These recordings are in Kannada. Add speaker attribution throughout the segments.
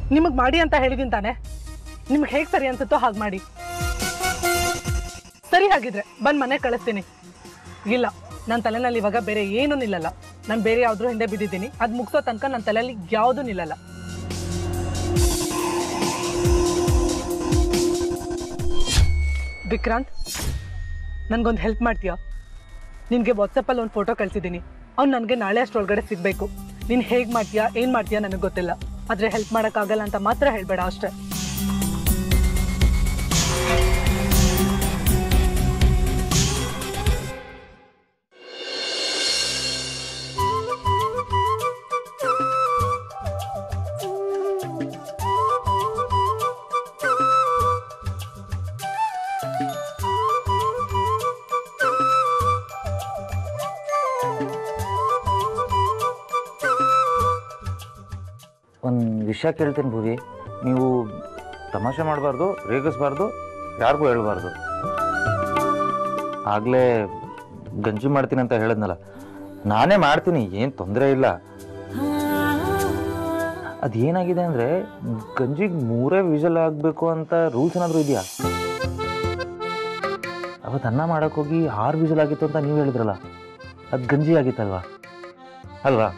Speaker 1: ನಿಮಗೆ ಮಾಡಿ ಅಂತ ಹೇಳಿದೀನಿ ತಾನೆ ನಿಮ್ಗೆ ಹೇಗೆ ಸರಿ ಅನ್ಸುತ್ತೋ ಹಾಗೆ ಮಾಡಿ ಸರಿ ಹಾಗಿದ್ರೆ ಬಂದ್ ಮನೆ ಕಳಿಸ್ತೀನಿ ಇಲ್ಲ ನನ್ನ ತಲೆನಲ್ಲಿ ಇವಾಗ ಬೇರೆ ಏನೂ ನಿಲ್ಲಲ್ಲ ನಾನು ಬೇರೆ ಯಾವ್ದ್ರ ಹಿಂದೆ ಬಿದ್ದಿದ್ದೀನಿ ಅದು ಮುಗಿಸೋ ತನಕ ನನ್ನ ತಲೆಯಲ್ಲಿ ಯಾವುದೂ ನಿಲ್ಲಲ್ಲ ವಿಕ್ರಾಂತ್ ನನ್ಗೊಂದು ಹೆಲ್ಪ್ ಮಾಡ್ತೀಯಾ ನಿನಗೆ ವಾಟ್ಸಪ್ಪಲ್ಲಿ ಒಂದು ಫೋಟೋ ಕಳ್ಸಿದ್ದೀನಿ ಅವ್ನು ನನಗೆ ನಾಳೆ ಅಷ್ಟರೊಳಗಡೆ ಸಿಗಬೇಕು ನೀನು ಹೇಗೆ ಮಾಡ್ತೀಯಾ ಏನು ಮಾಡ್ತೀಯಾ ನನಗೆ ಗೊತ್ತಿಲ್ಲ ಆದರೆ ಹೆಲ್ಪ್ ಮಾಡೋಕ್ಕಾಗಲ್ಲ ಅಂತ ಮಾತ್ರ ಹೇಳಬೇಡ ಅಷ್ಟೇ
Speaker 2: ಒಂದು ವಿಷಯ ಕೇಳ್ತೀನಿ ಭೂವಿ ನೀವು ತಮಾಷೆ ಮಾಡಬಾರ್ದು ರೇಗಿಸ್ಬಾರ್ದು ಯಾರಿಗೂ ಹೇಳ್ಬಾರ್ದು ಆಗಲೇ ಗಂಜಿ ಮಾಡ್ತೀನಿ ಅಂತ ಹೇಳಿದ್ನಲ್ಲ ನಾನೇ ಮಾಡ್ತೀನಿ ಏನು ತೊಂದರೆ ಇಲ್ಲ ಅದೇನಾಗಿದೆ ಅಂದರೆ ಗಂಜಿಗೆ ಮೂರೇ ವಿಷಲ್ ಆಗಬೇಕು ಅಂತ ರೂಲ್ಸ್ ಏನಾದರೂ ಇದೆಯಾ ಅವತ್ತು ಅನ್ನ ಮಾಡೋಕೆ ಹೋಗಿ ಆರು ವಿಷಲ್ ಆಗಿತ್ತು ಅಂತ ನೀವು ಹೇಳಿದ್ರಲ್ಲ ಅದು ಗಂಜಿ ಆಗಿತ್ತಲ್ವಾ ಅಲ್ವಾ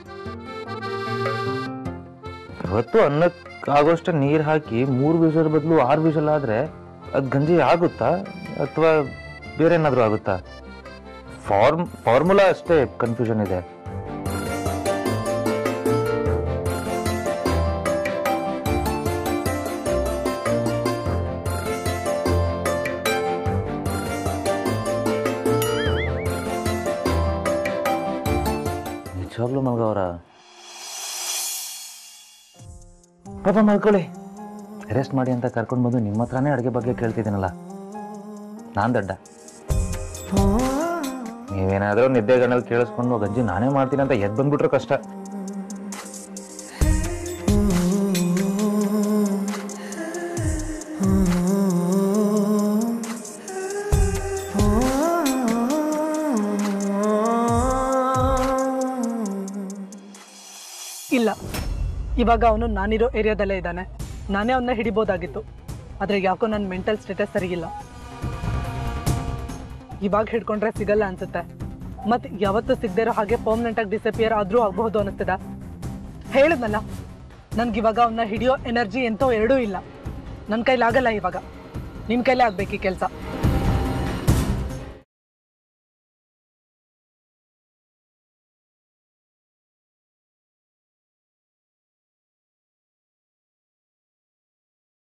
Speaker 2: ಇವತ್ತು ಅನ್ನಕ್ಕೆ ಆಗೋಷ್ಟು ನೀರು ಹಾಕಿ ಮೂರು ವಿಷಲ್ ಬದಲು ಆರು ವಿಷಲ್ ಆದರೆ ಅದು ಗಂಜಿ ಆಗುತ್ತಾ ಅಥವಾ ಬೇರೆ ಏನಾದರೂ ಆಗುತ್ತಾ ಫಾರ್ಮ್ ಫಾರ್ಮುಲಾ ಅಷ್ಟೇ ಕನ್ಫ್ಯೂಷನ್ ಇದೆ ನಿಜವಾಗ್ಲೂ ಮಲ್ಗವ್ರ ಪಾಪ ಮಲ್ಕೊಳ್ಳಿ ರೆಸ್ಟ್ ಮಾಡಿ ಅಂತ ಕರ್ಕೊಂಡು ಬಂದು ನಿಮ್ಮ ಹತ್ರನೇ ಅಡುಗೆ ಬಗ್ಗೆ ಕೇಳ್ತಿದ್ದೀನಲ್ಲ ನಾನು ದಡ್ಡ ನೀವೇನಾದರೂ ನಿದ್ದೆ ಗಣ್ಣಲ್ಲಿ ಕೇಳಿಸ್ಕೊಂಡು ಗಂಜಿ ನಾನೇ ಮಾಡ್ತೀನಿ ಅಂತ ಎದ್ದು ಬಂದ್ಬಿಟ್ರೆ ಕಷ್ಟ
Speaker 1: ಇಲ್ಲ ಇವಾಗ ಅವನು ನಾನಿರೋ ಏರಿಯಾದಲ್ಲೇ ಇದ್ದಾನೆ ನಾನೇ ಅವನ್ನ ಹಿಡಿಬೋದಾಗಿತ್ತು ಆದರೆ ಯಾಕೋ ನನ್ನ ಮೆಂಟಲ್ ಸ್ಟೇಟಸ್ ಸರಿಯಿಲ್ಲ ಇವಾಗ ಹಿಡ್ಕೊಂಡ್ರೆ ಸಿಗಲ್ಲ ಅನ್ಸುತ್ತೆ ಮತ್ತೆ ಯಾವತ್ತೂ ಸಿಗದೇ ಇರೋ ಹಾಗೆ ಪರ್ಮನೆಂಟ್ ಆಗಿ ಡಿಸಪಿಯರ್ ಆದ್ರೂ ಆಗಬಹುದು ಅನಿಸ್ತದ ಹೇಳಿದ್ನಲ್ಲ ನನ್ಗಿವಾಗ ಅವನ್ನ ಹಿಡಿಯೋ ಎನರ್ಜಿ ಎಂತೋ ಎರಡೂ ಇಲ್ಲ ನನ್ನ ಕೈಲಾಗಲ್ಲ ಇವಾಗ ನಿನ್ನ ಕೈಲೇ ಆಗ್ಬೇಕು ಈ ಕೆಲಸ